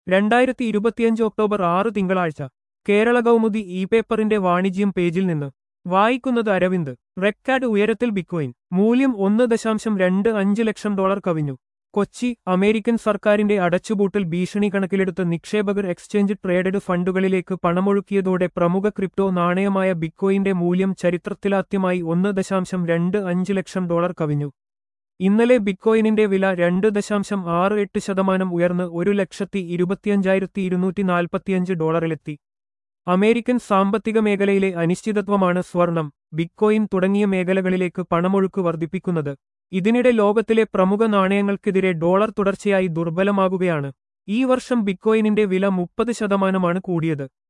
രണ്ടായിരത്തി ഇരുപത്തിയഞ്ച് ഒക്ടോബർ ആറ് തിങ്കളാഴ്ച കേരള കൗമുദി ഇ പേപ്പറിന്റെ വാണിജ്യം പേജിൽ നിന്ന് വായിക്കുന്നത് അരവിന്ദ് റെക്കാർഡ് ഉയരത്തിൽ ബിറ്റ്കോയിൻ മൂല്യം ഒന്ന് ദശാംശം രണ്ട് അഞ്ച് ലക്ഷം ഡോളർ കവിഞ്ഞു കൊച്ചി അമേരിക്കൻ സർക്കാരിന്റെ അടച്ചുപൂട്ടൽ ഭീഷണി കണക്കിലെടുത്ത് നിക്ഷേപകർ എക്സ്ചേഞ്ച് ട്രേഡഡ് ഫണ്ടുകളിലേക്ക് പണമൊഴുക്കിയതോടെ പ്രമുഖ ക്രിപ്റ്റോ നാണയമായ ബിറ്റ്കോയിന്റെ മൂല്യം ചരിത്രത്തിലാദ്യമായി ഒന്ന് ദശാംശം രണ്ട് അഞ്ച് ലക്ഷം ഡോളർ കവിഞ്ഞു ഇന്നലെ ബിറ്റ്കോയിനിന്റെ വില രണ്ട് ദശാംശം ആറ് എട്ട് ശതമാനം ഉയർന്ന് ഒരു ലക്ഷത്തി ഇരുപത്തിയഞ്ചായിരത്തി ഇരുന്നൂറ്റി നാൽപ്പത്തിയഞ്ച് ഡോളറിലെത്തി അമേരിക്കൻ സാമ്പത്തിക മേഖലയിലെ അനിശ്ചിതത്വമാണ് സ്വർണം ബിറ്റ്കോയിൻ തുടങ്ങിയ മേഖലകളിലേക്ക് പണമൊഴുക്ക് വർദ്ധിപ്പിക്കുന്നത് ഇതിനിടെ ലോകത്തിലെ പ്രമുഖ നാണയങ്ങൾക്കെതിരെ ഡോളർ തുടർച്ചയായി ദുർബലമാകുകയാണ് ഈ വർഷം ബിറ്റ്കോയിനിന്റെ വില മുപ്പത് ശതമാനമാണ് കൂടിയത്